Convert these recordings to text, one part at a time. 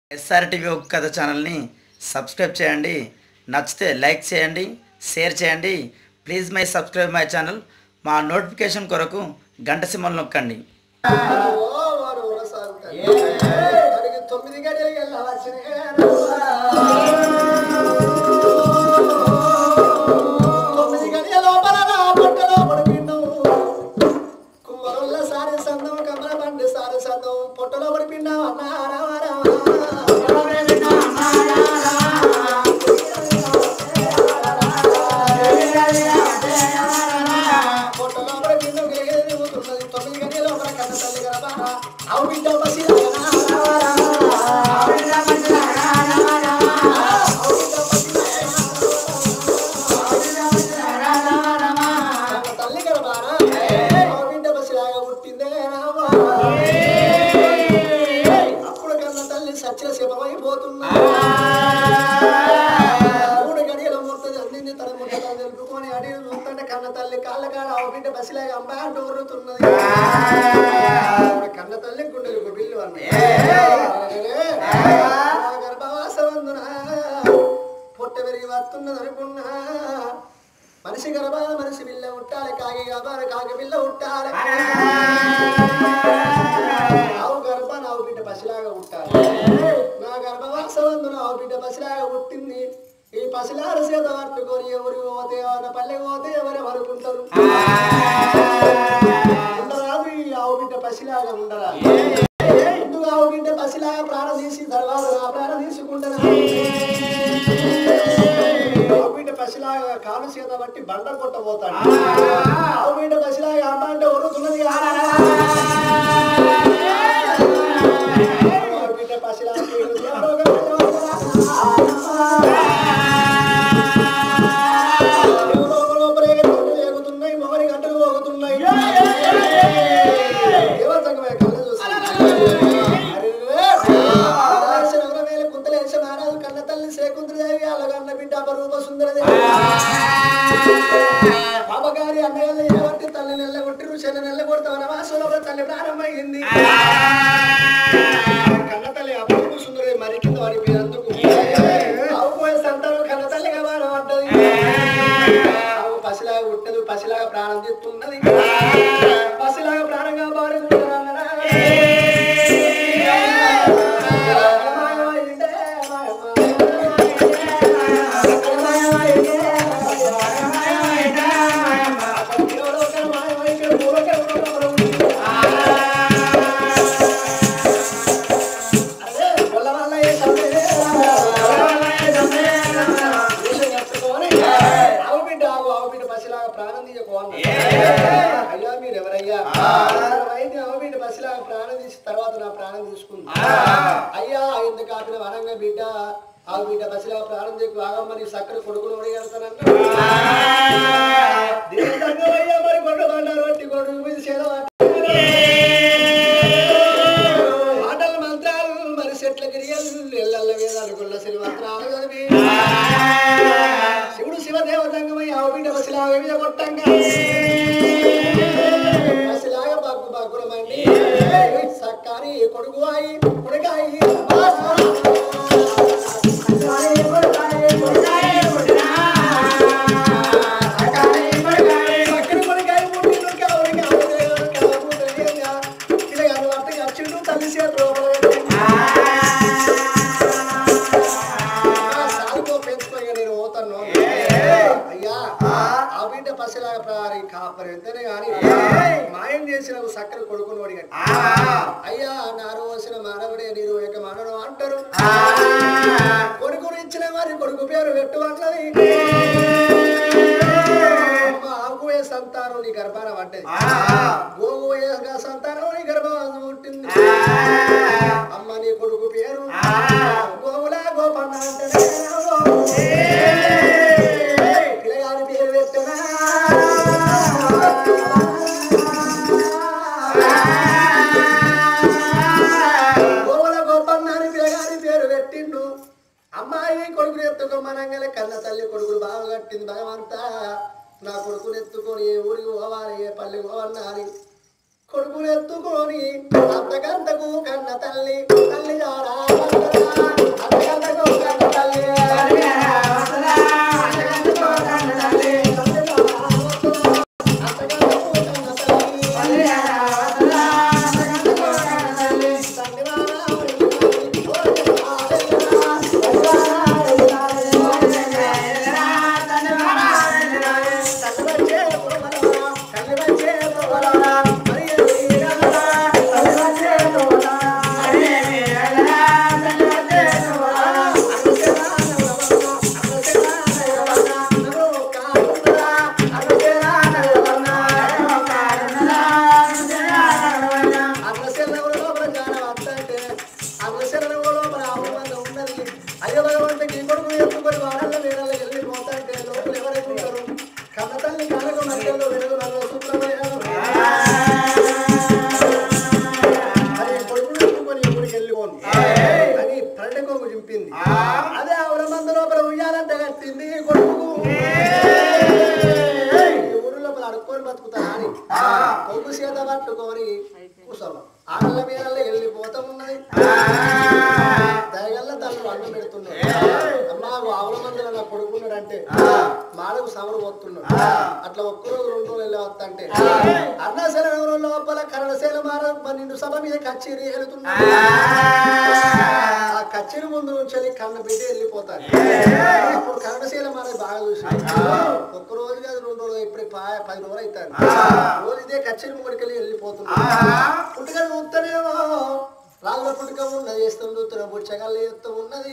SRTV ఒక కథ ఛానల్ని సబ్స్క్రైబ్ చేయండి నచ్చితే లైక్ చేయండి షేర్ చేయండి please my subscribe my channel మా నోటిఫికేషన్ కొరకు గంట సింబల్ నొక్కండి తొమ్మిది గడియలు వెళ్ళవచ్చిన తొమ్మిది గడియ లోపల నా బట్టలో పడిపిండు కుమ్మరుల్ల సారి సందం కమల బండి సారి సందం పొట్టలో పడిపిండా అన్నా రామ పొట్టలో పడిపిండు గిరిగిరి తిరుగుతున్నది తొమ్మిది గడియ లోపల కన్న తల్లి గరబా అవు బిడ్డ బసి తల్లి గరబారా అవు బిడ్డ బసిలాగా పుట్టిందే రామా అప్పుడు కన్న తల్లి సత్య శివమైపోతున్నా మూడు గడియల ముట్టది అందింది తన ముట్టగా తెలుపుకొని అడిగి చూస్తుంటే కన్న తల్లి కాళ్ళ కాడ ఆవు బిడ్డ బసిలాగా అంబా అంటూ ఊరుతున్నది అప్పుడు కన్న తల్లి గుండెలకు బిల్లు అన్నాయి గర్భవాసవందున పొట్ట పెరిగి వస్తున్నది అనుకున్నా మనిషి గర్భ మనిషి బిల్ల ఉట్టాలి కాగి గర్భ కాకి బిల్ల ఉట్టాలి ఆవు గర్భ నావు బిడ్డ పసిలాగా ఉంటాలి నా గర్భవాసవందు నావు బిడ్డ పసిలాగా పుట్టింది ఈ పసిలార చేత పట్టుకొని ఎవరు పోతే ఎవరి పల్లె పోతే ఎవరు అనుకుంటారు ఉండరాదు ఈ ఆవు బిడ్డ పసిలాగా ఉండరా ముందు ఆవు బిడ్డ పసిలాగా ప్రాణం తీసి తర్వాత నా ప్రాణం తీసుకుంటారా ఆవు బిడ్డ పసిలాగా కాలు చేత బట్టి బండ కొట్టబోతాడు ఆవు బిడ్డ పసిలాగా అమ్మ అంటే ఉరుతున్నది ఆవు బిడ్డ పసిలాగా ఎగుతున్నాయి మొగలి గంటలు పోగుతున్నాయి ఎవరి సంగమే కళ్ళ చూసి కుంతలేసి మహారాజు కన్న తల్లి శేకుంద్రదేవి అలాగన్న బిడ్డ అపరూప సుందరదేవి బాబగారి అన్నగారు ఏమంటే తల్లి నెల్ల కొట్టిరు చెల్ల నెల్ల కొడతా వనవాసంలో తల్లి ప్రారంభమైంది కన్న తల్లి అపరూప సుందరదేవి మరి కింద పడిపోయినందుకు ఆవుపోయే సంతానం కన్న తల్లిగా మారబడ్డది ఆవు పసిలాగా పుట్టదు పసిలాగా ప్రాణం తీస్తున్నది పసిలాగా ప్రాణంగా మారుకుంటున్నారా అయ్యా మీరు ఎవరయ్యా అయితే ఆవుబిడ్డ బస్సులాగా ప్రాణం తీసి తర్వాత నా ప్రాణం తీసుకుంది అయ్యా ఎందుకు ఆపిన వనంగా బిడ్డ ఆ బిడ్డ బస్సులాగా ప్రాణం తీకు ఆగమ్మని సక్కర కొడుకులు ఒడిగడతానంట అయ్యా మరి కొండ బండారు వట్టి కొడుకు మీద చేద మాటలు మంత్రాలు మరి చెట్ల గిరియలు ఎల్లల్ల వేదాలు గుళ్ళ సిరి మంత్రాలు చదివి శివుడు శివదేవతంగమై ఆవు బిడ్డ బస్సులాగా మీద కొట్టంగా బస్సులాగా బగ్గు బగ్గులమండి సక్కారి కొడుకు అయి కొడుకాయి సక్కర కొడుకాయి పుట్టిండు కావుడికి ఆవుదేవుడు కావుదేవుడుగా పిల్లగాడు అత్తగా వచ్చిండు తల్లి చేతులు సాగుతో పెంచుకోగా నేను పోతాను అయ్యా ఆ బిడ్డ పసిలాగా ప్రారి కాపరి ఎంతనే గాని మాయం చేసిన సక్కర కొడుకుని అడిగాడు అయ్యా నారు వచ్చిన మానవుడే నీరు యొక్క మానవుడు అంటారు కొడుకుని ఇచ్చిన వారి కొడుకు పేరు పెట్టు అట్లది అమ్మ ఆగుపోయే సంతానం నీ గర్భాన పడ్డది గోగుపోయే సంతానం నీ గర్భం పుట్టింది అమ్మ నీ కొడుకు పేరు గోగులా గోపన్న అంటేనే పిల్లగారి పేరు పెట్టనా గోవుల గోపన్న అని పిల్లగారి పేరు పెట్టిండు అమ్మాయి కొడుకుని ఎత్తుకోమనంగానే కన్న తల్లి కొడుకులు బాగా కట్టింది భగవంతా నా కొడుకుని ఎత్తుకొని ఏ ఊరికి పోవాలి ఏ పల్లె పోవన్నాని కొడుకుని ఎత్తుకొని అంతకంతకు కన్న తల్లి తల్లి జారా పక్కడే కొంగు చింపింది అదే ఆవుల మంద లోపల ఉయ్యాలంటే కట్టింది కొడుకు ఈ ఊరు లోపల అడుక్కొని బతుకుతా అని కొంగు చేత పట్టుకొని కూర్చోవాలి ఆడల మీద వెళ్ళిపోతా ఉన్నది దయగల్ల తల్లు అన్నం పెడుతున్నాడు అమ్మా ఆవుల మందులో నా కొడుకున్నాడు అంటే మాడకు సమరు పోతున్నాడు అట్లా ఒక్క రోజు రెండు రోజులు వెళ్ళి వస్తంటే అన్నశల లోపల కరణశైల మార పన్నెండు సభ మీద కచ్చేరి వెళుతున్నాడు ఆ కచ్చేరి ముందు నుంచి కన్న బిడ్డ వెళ్ళిపోతాడు అప్పుడు కరణశైల మార బాగా చూసి ఒక్క రోజు కాదు రెండు రోజులు ఇప్పుడు పా- పది రోజులు అవుతాడు రోజు ఇదే కచ్చేరి ముందుకెళ్ళి వెళ్ళిపోతున్నాడు పుట్టుక చూస్తేనేమో రాళ్ళ పుట్టుక ఉన్నది వేస్తాం చూస్తున్నాం బుచ్చగల్లి ఎత్తు ఉన్నది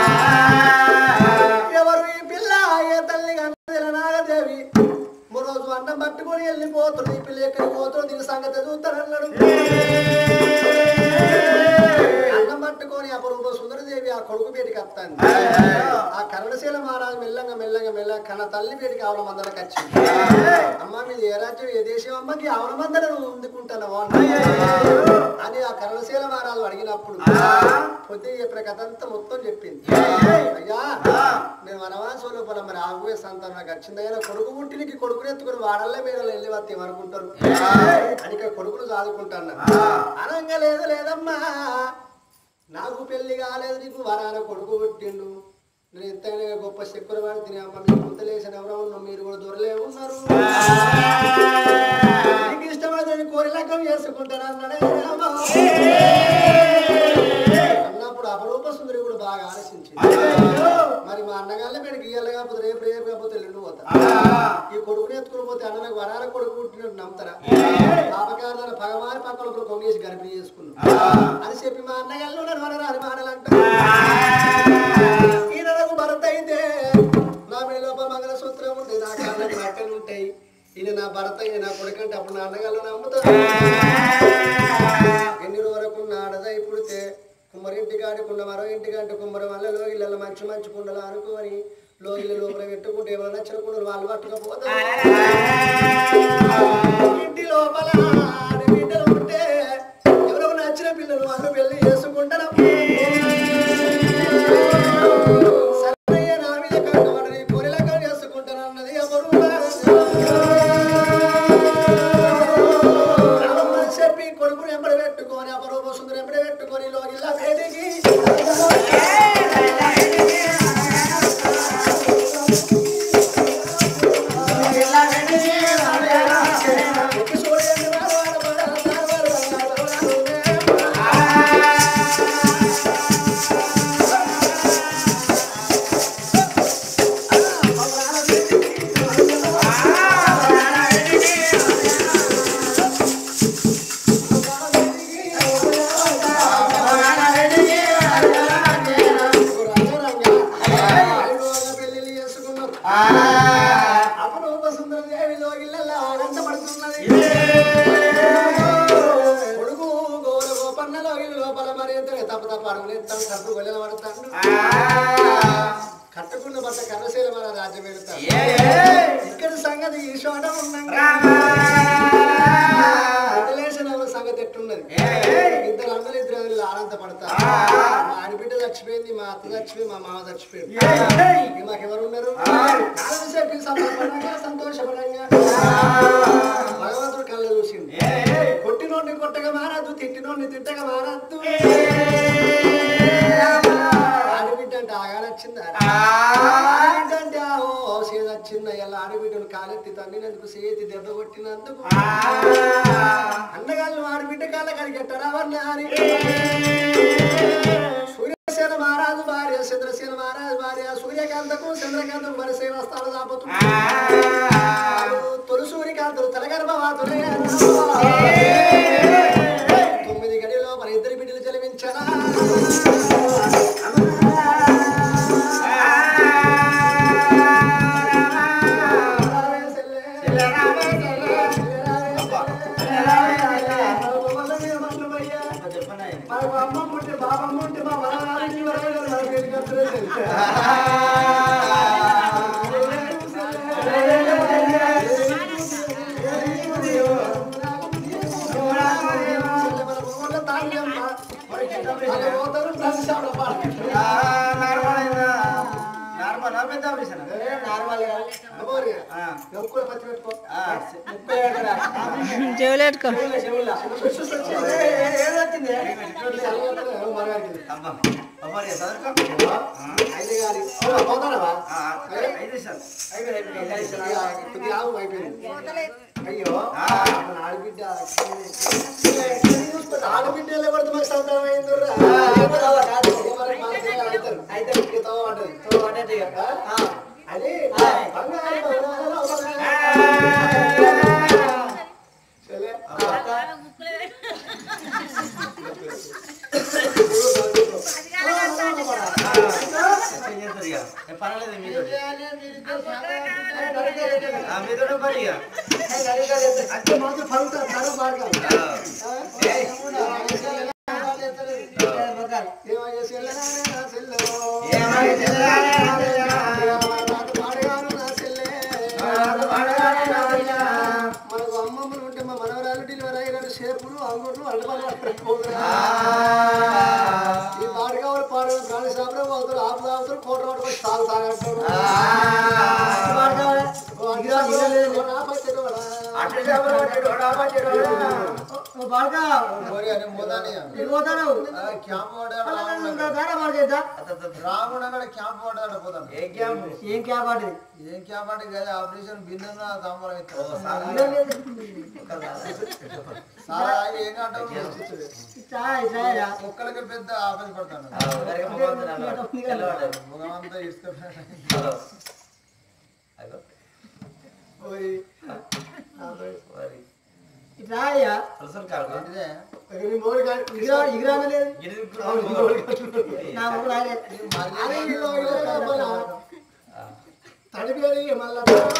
ఎవరు ఈ పిల్ల ఏ తల్లి కన్నదిల నాగదేవి రోజు అన్నం పట్టుకొని వెళ్ళిపోతుంది ఈ పిల్ల ఎక్కడికి పోతుంది దీని సంగతి చూస్తారన్నాడు అన్నం పట్టుకొని అపరూప సుందరదేవి ఆ కొడుకు పేటికి వస్తాను ఆ కరుణశీల మహారాజు మెల్లంగా మెల్లంగా మెల్లగా కన్న తల్లి పేటికి ఆవుల మందలకు వచ్చింది అమ్మ మీది ఏ రాజ్యం ఏ దేశం అమ్మకి ఆవుల మందర నువ్వు ఉందుకుంటున్నావు అని ఆ కరుణశీల మహారాజు అడిగినప్పుడు పొద్దు చెప్పిన కథ అంతా మొత్తం చెప్పింది అయ్యా నేను వనవాసం లోపల మరి ఆగువే సంతానం నాకు వచ్చింది అయినా కొడుకు పుట్టినికి కొడుకుని ఎత్తుకుని వాడల్లే మీద వెళ్ళి వస్తే ఏమనుకుంటారు అని ఇక్కడ కొడుకును చదువుకుంటాను అనంగా లేదు లేదమ్మా నాకు పెళ్లి కాలేదు నీకు వరాన కొడుకు పుట్టిండు నేను ఎంతైనా గొప్ప శక్కుర వాడు తినే అమ్మ మీకు ముంతలేసిన ఎవరో ఉన్నాం మీరు కూడా దొరలే ఉన్నారు నీకు ఇష్టమైన కోరి లెక్కం చేసుకుంటాను అన్నాడే రామ. అన్నప్పుడు అపరూప సుందరి కూడా బాగా ఆలోచించింది మరి మా అన్నగాళ్ళ మీదకి ఇయ్యాలి కాకపోతే రేపు రేపు కాకపోతే ఎల్లుండి పోతా ఈ కొడుకుని ఎత్తుకుని పోతే అన్న నాకు వరాల కొడుకు పుట్టినట్టు నమ్ముతారా పాపకారణ భగవాన్ పక్కన ఒకరు కొంగేసి గర్భిణి చేసుకున్నాం అని చెప్పి మా అన్నగాళ్ళు నన్ను వనరాని మాటలంట ఈయన నాకు భర్త అయితే నా మీద లోపల మంగళసూత్రం ఉంటుంది నా కాళ్ళకి బట్టలు ఉంటాయి ఈయన నా భర్త ఈయన నా కొడుకంటే అప్పుడు నా అన్నగాళ్ళు నమ్ముతారు ఎన్ని రోజులకు ఆడదా ఇప్పుడితే కుమ్మరింటి కాడుకున్న మరో ఇంటి కంటే కుమ్మరి వల్ల లోగిళ్ళ మంచి మంచి కుండలు అనుకోని లోగిళ్ళ లోపల పెట్టుకుంటే ఏమైనా నచ్చిన కుండలు వాళ్ళు పట్టుకపోతారు ఇంటి లోపల ఆడబిడ్డలు ఉంటే ఎవరో నచ్చిన పిల్లలు వాళ్ళు పెళ్లి చేసుకుంటారు సరయ్య నా మీద కట్టుబడి పొరిలకం చేసుకుంటాను అన్నది ఎవరు రామమ్మ చెప్పి కొడుకుని ఎంబడి పెట్టుకొని అపరూప సుందరం ఎంబడి పెట్టుకొని లోగిల్లా వేదికి పెళ్లి చేసుకున్నారు అపరూప సుందరదేవి లోగిళ్ళల్లో ఆనందపడుతున్నది కొడుకు గోల గోపన్న లోగిళ్ళ లోపల మరి ఎంత తప్ప తప్ప అడుగులు ఎత్తాడు కడుపు గొల్లెల పడతాడు కట్టుకున్న బట్ట కర్రశీల మన రాజ్యం వెళ్తాడు ఇక్కడ సంగతి ఈ చోట ఉన్నాగా వదిలేసిన సంగతి ఎట్టున్నది ఇద్దరు అన్నలు ఇద్దరు అన్నలు ఆనందపడతారు మా ఆడబిడ్డ చచ్చిపోయింది మా అత్త చచ్చిపోయింది మా మామ చచ్చిపోయింది ఇక మాకెవరు ఉన్నారు కాలం చెప్పి సంతోషపడంగా సంతోషపడంగా భగవంతుడు కళ్ళ చూసింది కొట్టినోడిని కొట్టగా మారద్దు తిట్టినోడిని తిట్టగా మారద్దు ఆడబిడ్డ అంటే ఆగానొచ్చింది ఆడబిడ్డ అంటే ఆ ఓ సేద వచ్చింది ఇలా ఆడబిడ్డను కాలెత్తి తన్నినందుకు చేతి దెబ్బ కొట్టినందుకు అన్నగాళ్ళు ఆడబిడ్డ కాళ్ళ కడిగెట్టరా అని సూర్యసేన మహారాజు భార్య చంద్రసేన మహారాజు భార్య సూర్యకాంతకు చంద్రకాంతకు మరి సేవస్థానం దాపుతుంది తొలి సూర్యకాంతులు తలగర్భవాతులే తొమ్మిది గడిలో మన ఇద్దరి బిడ్డలు జలవించరా మాకు అమ్మ పుట్టి బాబమ్మ ఉంటే మా వరాలని వరాలు నాకు ఎదుగుతుంది ఆపరేషన్ నార్మల్ అమ్మోరి ఆ. ఒక్కడు పచ్చి పెట్టుకో ఆ, ముప్పై ఏడురా. చెవులేట్టుకో చెవులా, చెవులా. మరగాడికి అబ్బా, అమ్మారి, చదువుకో. ఆ, అయితే గాని పోతానవా ఆ, ఐదు నిమిషాలు. అయిపోయింది, అయిపోయింది, ఐదు నిమిషాలు. కొద్దిగా ఆగు అయిపోయింది అయ్యో ఆ. మన ఆడబిడ్డ ఆడబిడ్డలే పడితే మాకు సంతానం అయిందిరా అది సరే ఏం చేస్తారు ఇక? ఏ పర్వాలేదు మీతోటి. ఆ, మీతోటే పని ఇక. అంటే మాత్రం పడుతుంది తన బాగా ఆ, ఏయ్. ఏమో చేసి నా సెల్లో ఏమై చెల్లారే నా చెల్లా. పాడగాను నా సెల్లే నాతో పాడగానే నా చెల్లా. మనకు అమ్మమ్మలు ఉంటే మా మనవరాలు డెలివరీ అయ్యారు షేపులు అంగుర్లు అడ్డపల్లి ఆ. ఈ పాడు కావాలి పాడు ప్రాణి షాపులో పోతారు ఆపు తాగుతారు కోట రోడ్డు వచ్చి తాగు తాగంటారు అటు చేపలు పట్టాడు, వాడు ఆ పట్టాడు, వాడు. రాముడు క్యాంప్ పడ్డాడు పోతాను ఏ క్యాంపు? ఏం క్యాపాటి ఏం క్యాంప్ అంటే కదా ఆపరేషన్ బిందున్న తాంబూలం ఓ, ఇస్తాడు సాలా. చాలా ఏం కంటావు చాయ్ చాయ్ కుక్కలకి పెద్ద ఆపరేషన్ పడతాడు ఆ, ఒకరికి మొహం తెల్లవాడు. తెల్లవాడు. ముఖమంతా ఇసుకపోయాడు హలో. అగో. పోయి మరి. రాయ్యా అలసలు కాదు. ఏంటిదే ఇగిరా ఇగిరానలేదు గిరి దిక్కులు నా ఊరు రాలే అరే ఇగో ఇగో మన ఆ. తడిపేది మళ్ళా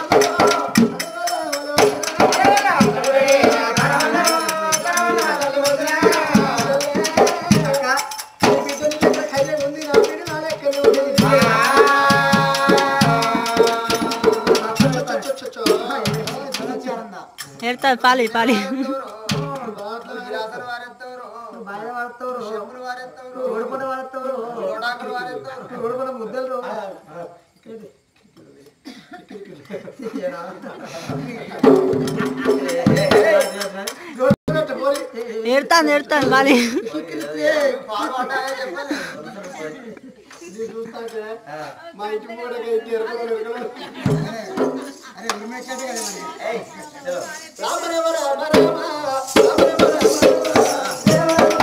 ఎడతాది పాలి పాలి గిరాసలు వారెత్తవరు శంకులు వారెత్తవరు గోడాకులు వారెత్తవరు ముద్దలు ఎడతాను ఎడతాను పాలి పాలు పడ్డాయో చెప్పాలి చూస్తాంటే ఆ. మా ఇంటి కూడా ఎరుకలు అరే ఉరిమేష్ అంటే కదా మరి. ఏయ్, చలో. రామ రామ రామ రామ రామ రామ రామ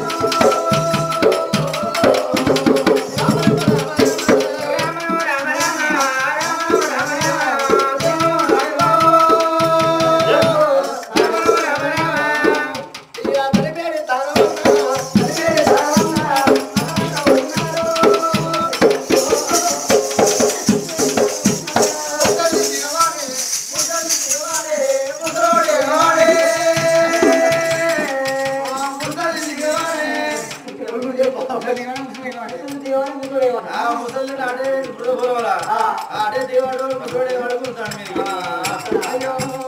ఆ ముసలి అడే ఇప్పుడు పోవాలా అడే దేవాడు ముసలి వాడు కూర్చోండి మీరు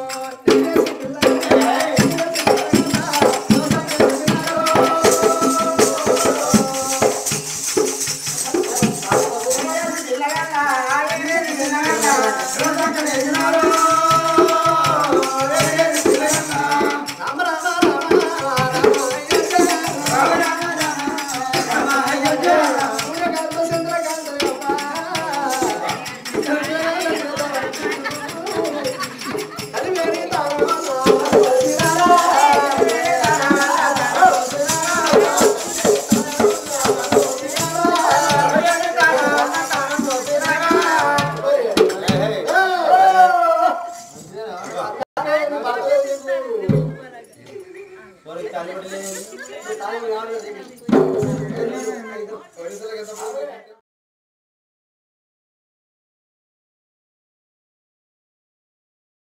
వాళ్ళకి కాలి పడలేదు ఒడిశాలకు ఎంత బాగా